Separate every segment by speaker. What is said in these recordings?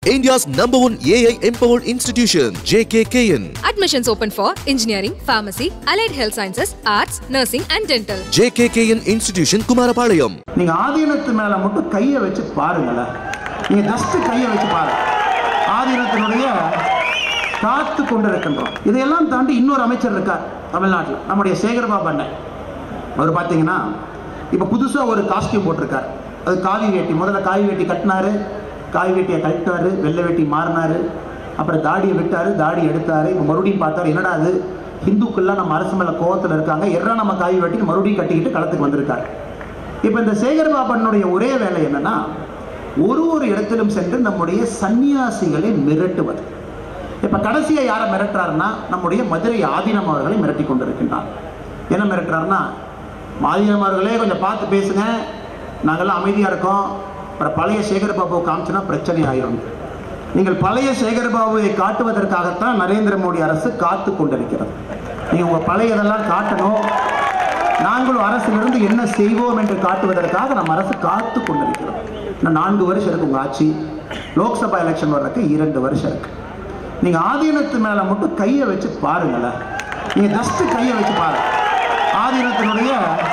Speaker 1: India's number one AI empowered institution, JKKN.
Speaker 2: Admissions open for engineering, pharmacy, allied health sciences, arts, nursing, and dental.
Speaker 1: JKKN Institution, Kumarapalayam.
Speaker 3: நீங்க ஆதீனத்து மேல மட்டும் கையை வச்சு பாருங்களேன் நீங்க just கையை வச்சு பாருங்க ஆதீனத்தினுடைய காத்து கொண்டிருக்கின்றோம் இதையெல்லாம் தாண்டி இன்னொரு அமைச்சர் இருக்கார் தமிழ்நாட்டில் நம்முடைய சேகர்பாபு அண்ணன் அவர் பார்த்தீங்கன்னா இப்போ புதுசாக ஒரு காஸ்டியூம் போட்டிருக்கார் அது காவி வேட்டி முதல்ல காவி வேட்டி கட்டினாரு காவி வேட்டியை கட்டினாரு வெள்ளை வேட்டி மாறினாரு அப்புறம் தாடியை விட்டாரு தாடி எடுத்தாரு இப்போ மறுபடியும் பார்த்தாரு என்னடா அது ஹிந்துக்கள்லாம் நம்ம அரசு மேலே கோவத்தில் இருக்காங்க எறா நம்ம காவி வேட்டி மறுபடியும் கட்டிக்கிட்டு களத்துக்கு வந்திருக்காரு இப்போ இந்த சேகர்பாபனுடைய ஒரே வேலை என்னன்னா ஒரு ஒரு இடத்திலும் சென்று நம்முடைய சன்னியாசிகளை மிரட்டுவது இப்போ கடைசியா யாரை மிரட்டுறாருன்னா நம்முடைய மதுரை ஆதீனம் அவர்களை மிரட்டி கொண்டிருக்கின்றார் என்ன மிரட்டுறாருன்னா ஆதீனம் அவர்களே கொஞ்சம் பார்த்து பேசுங்க நாங்கெல்லாம் அமைதியா இருக்கோம் அப்புறம் பழைய சேகர்பாபுவை காமிச்சுன்னா பிரச்சனை ஆயிரும் நீங்கள் பழைய சேகர்பாபுவை காட்டுவதற்காகத்தான் நரேந்திர மோடி அரசு காத்து கொண்டிருக்கிறது நீங்க உங்க பழையதெல்லாம் காட்டணும் நாங்களும் அரசிலிருந்து என்ன செய்வோம் என்று காட்டுவதற்காக நம்ம அரசு காத்து கொண்டிருக்கிறோம் இன்னும் நான்கு வருஷம் இருக்கு உங்க ஆட்சி லோக்சபா எலெக்ஷன் வர்றதுக்கு இரண்டு வருஷம் இருக்கு நீங்க ஆதீனத்து மேல மட்டும் கையை வச்சு பாருங்களேன் நீங்க ஜஸ்ட் கையை வச்சு பாருங்க ஆதீனத்தினுடைய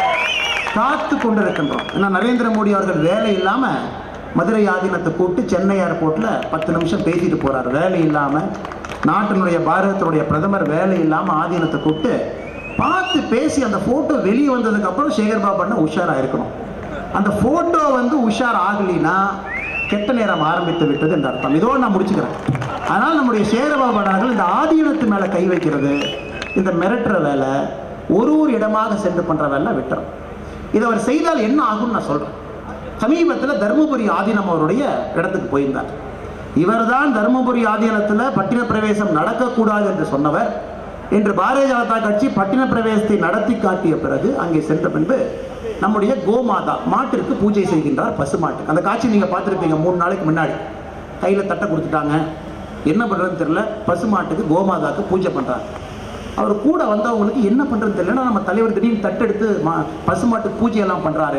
Speaker 3: காத்து கொண்டிருக்கின்றோம் ஏன்னா நரேந்திர மோடி அவர்கள் வேலை இல்லாம மதுரை ஆதீனத்தை கூப்பிட்டு சென்னை ஏர்போர்ட்ல பத்து நிமிஷம் பேசிட்டு போறாரு வேலை இல்லாம நாட்டினுடைய பாரதத்தினுடைய பிரதமர் வேலை இல்லாம ஆதீனத்தை கூப்பிட்டு பார்த்து பேசி அந்த போட்டோ வெளியே வந்ததுக்கு அப்புறம் சேகர் பாபு அண்ணன் உஷாரா இருக்கணும் அந்த போட்டோ வந்து உஷார் ஆகலினா கெட்ட நேரம் ஆரம்பித்து விட்டது என்ற அர்த்தம் இதோடு நான் முடிச்சுக்கிறேன் அதனால் நம்முடைய சேகரபாபு அண்ணர்கள் இந்த ஆதீனத்து மேல கை வைக்கிறது இந்த மிரட்டுற வேலை ஒரு ஒரு இடமாக சென்று பண்ற வேலை விட்டுறோம் இதை அவர் செய்தால் என்ன ஆகும்னு நான் சொல்றேன் சமீபத்தில் தருமபுரி ஆதீனம் அவருடைய இடத்துக்கு போயிருந்தார் இவர்தான் தருமபுரி ஆதீனத்தில் பட்டின பிரவேசம் நடக்கக்கூடாது என்று சொன்னவர் இன்று பாரதிய ஜனதா கட்சி பட்டின பிரவேசத்தை நடத்தி காட்டிய பிறகு அங்கே சென்ற பின்பு நம்முடைய கோமாதா மாட்டிற்கு பூஜை செய்கின்றார் பசு மாட்டுக்கு அந்த காட்சி நீங்க பார்த்துருப்பீங்க மூணு நாளைக்கு முன்னாடி கையில தட்டை கொடுத்துட்டாங்க என்ன பண்றதுன்னு தெரியல பசு மாட்டுக்கு கோமாதாக்கு பூஜை பண்றாங்க அவர் கூட வந்தவங்களுக்கு என்ன பண்றதுன்னு தெரியல நம்ம தலைவர் திடீர்னு தட்டெடுத்து மா- பசு மாட்டுக்கு பூஜை எல்லாம் பண்றாரு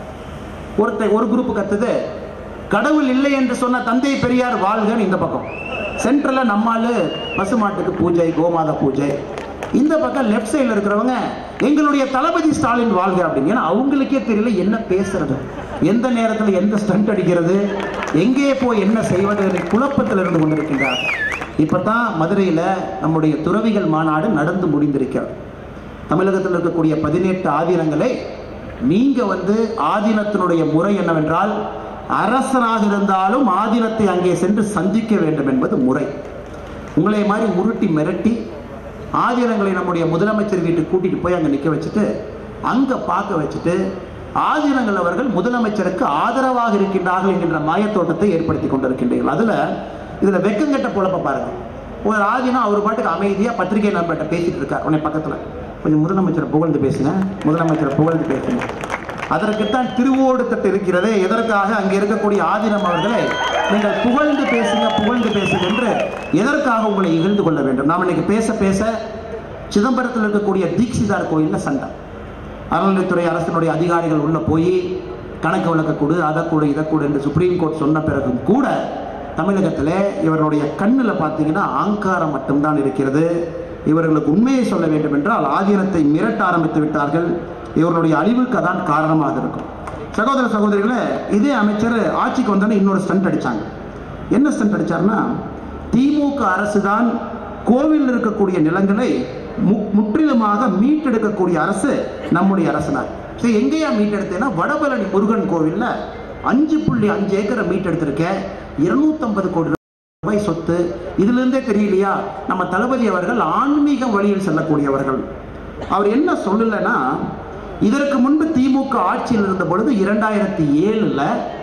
Speaker 3: ஒருத்தர் ஒரு குரூப் கத்துது கடவுள் இல்லை என்று சொன்ன தந்தை பெரியார் வாழ்கன்னு இந்த பக்கம் சென்ட்ரல்ல நம்மாலு பசுமாட்டுக்கு பூஜை கோமாதா பூஜை இந்த பக்கம் லெஃப்ட் சைடில் இருக்கிறவங்க எங்களுடைய தளபதி ஸ்டாலின் வாழ்க அப்படின்னு ஏன்னா அவங்களுக்கே தெரியல என்ன பேசுறது எந்த நேரத்தில் எந்த ஸ்டண்ட் அடிக்கிறது எங்கே போய் என்ன செய்வது என்ற குழப்பத்தில் இருந்து கொண்டிருக்கின்றார் இப்பதான் மதுரையில நம்முடைய துறவிகள் மாநாடு நடந்து முடிந்திருக்கிறது தமிழகத்தில் இருக்கக்கூடிய பதினெட்டு ஆதீனங்களை நீங்க வந்து ஆதீனத்தினுடைய முறை என்னவென்றால் அரசனாக இருந்தாலும் ஆதீனத்தை அங்கே சென்று சந்திக்க வேண்டும் என்பது முறை உங்களை மாதிரி உருட்டி மிரட்டி ஆதீனங்களை நம்முடைய முதலமைச்சர் வீட்டுக்கு கூட்டிட்டு போய் அங்க நிக்க வச்சுட்டு அங்க பார்க்க வச்சுட்டு ஆதீனங்கள் அவர்கள் முதலமைச்சருக்கு ஆதரவாக இருக்கின்றார்கள் என்கின்ற மாயத்தோட்டத்தை ஏற்படுத்தி கொண்டிருக்கின்றீர்கள் அதுல இதுல வெக்கங்கெட்ட பொழப்ப பாருங்க ஒரு ஆதீனம் அவர் பாட்டுக்கு அமைதியா பத்திரிகை நண்பர்கிட்ட பேசிட்டு இருக்கார் உன்னை பக்கத்துல கொஞ்சம் முதலமைச்சரை புகழ்ந்து பேசுங்க முதலமைச்சரை புகழ்ந்து பேசுங்க அதற்குத்தான் திருவோடு தட்டு இருக்கிறதே எதற்காக அங்கே இருக்கக்கூடிய ஆதீனம் அவர்களை நீங்கள் புகழ்ந்து பேசுங்க புகழ்ந்து பேசுங்க என்று எதற்காக உங்களை இகழ்ந்து கொள்ள வேண்டும் நாம் இன்னைக்கு பேச பேச சிதம்பரத்தில் இருக்கக்கூடிய தீக்ஷிதார் கோயில்ல சண்டை அறநிலைத்துறை அரசினுடைய அதிகாரிகள் உள்ள போய் கணக்கு வழக்க கொடு அதை கொடு இதை கொடு என்று சுப்ரீம் கோர்ட் சொன்ன பிறகும் கூட தமிழகத்தில் இவருடைய கண்ணில் பார்த்தீங்கன்னா ஆங்காரம் மட்டும்தான் இருக்கிறது இவர்களுக்கு உண்மையை சொல்ல வேண்டும் என்றால் ஆதீனத்தை மிரட்ட ஆரம்பித்து விட்டார்கள் இவர்களுடைய அழிவுக்கு அதான் காரணமாக இருக்கும் சகோதர சகோதரிகளே இதே அமைச்சர் ஆட்சிக்கு வந்தோடனே இன்னொரு ஸ்டண்ட் அடிச்சாங்க என்ன ஸ்டண்ட் அடிச்சாருன்னா திமுக அரசு தான் கோவில் இருக்கக்கூடிய நிலங்களை மு- முற்றிலுமாக மீட்டெடுக்கக்கூடிய அரசு நம்முடைய அரசுனார் சரி எங்கேயா மீட்டெடுத்தேன்னா வடபழனி முருகன் கோவில்ல அஞ்சு புள்ளி அஞ்சு ஏக்கரை மீட்டெடுத்திருக்கேன் இருநூத்தம்பது கோடி ரூபாய் சொத்து இதுல இருந்தே தெரியலையா நம்ம தளபதி அவர்கள் ஆன்மீக வழியில் செல்லக்கூடியவர்கள் அவர் என்ன சொல்லலைன்னா இதற்கு முன்பு திமுக ஆட்சியில் இருந்த பொழுது இரண்டாயிரத்தி ஏழுல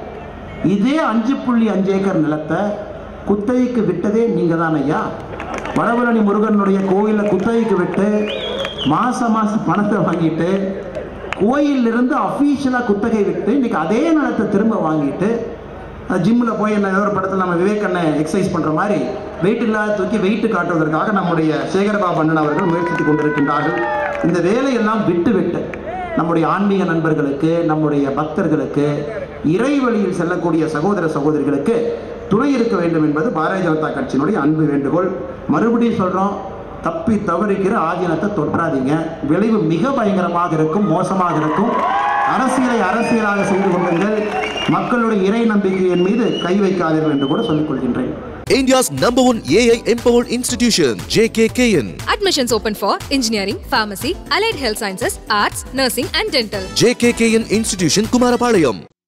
Speaker 3: இதே அஞ்சு புள்ளி அஞ்சு ஏக்கர் நிலத்தை குத்தகைக்கு விட்டதே நீங்க தான் ஐயா வடபழனி முருகனுடைய கோயிலை குத்தகைக்கு விட்டு மாசம் மாசம் பணத்தை வாங்கிட்டு கோயில்ல இருந்து அஃபீஷியலாக குத்தகை விட்டு இன்னைக்கு அதே நிலத்தை திரும்ப வாங்கிட்டு ஜிம்மில் போய் என்ன ஏதோ ஒரு படத்தில் நம்ம விவேக் அண்ணன் எக்ஸசைஸ் பண்ணுற மாதிரி வெயிட் இல்லாத தூக்கி வெயிட் காட்டுவதற்காக நம்முடைய சேகரபாபு அண்ணன் அவர்கள் முயற்சித்துக் கொண்டிருக்கின்றார்கள் இந்த வேலையெல்லாம் விட்டு விட்டு நம்முடைய ஆன்மீக நண்பர்களுக்கு நம்முடைய பக்தர்களுக்கு இறை வழியில் செல்லக்கூடிய சகோதர சகோதரிகளுக்கு துணை இருக்க வேண்டும் என்பது பாரதிய ஜனதா கட்சியினுடைய அன்பு வேண்டுகோள் மறுபடியும் சொல்றோம் தப்பி தவறிக்கிற ஆதீனத்தை தொற்றாதீங்க விளைவு மிக பயங்கரமாக இருக்கும் மோசமாக இருக்கும் அரசியலை அரசியலாக செய்து கொள்ளுங்கள் மக்களுடைய இறை நம்பிக்கையின் மீது கை வைக்காதீர்கள் என்று கூட சொல்லிக் கொள்கின்றேன்
Speaker 1: India's number one AI empowered institution, JKKN.
Speaker 2: Admissions open for engineering, pharmacy, allied health sciences, arts, nursing, and dental.
Speaker 1: JKKN Institution, Kumarapalayam.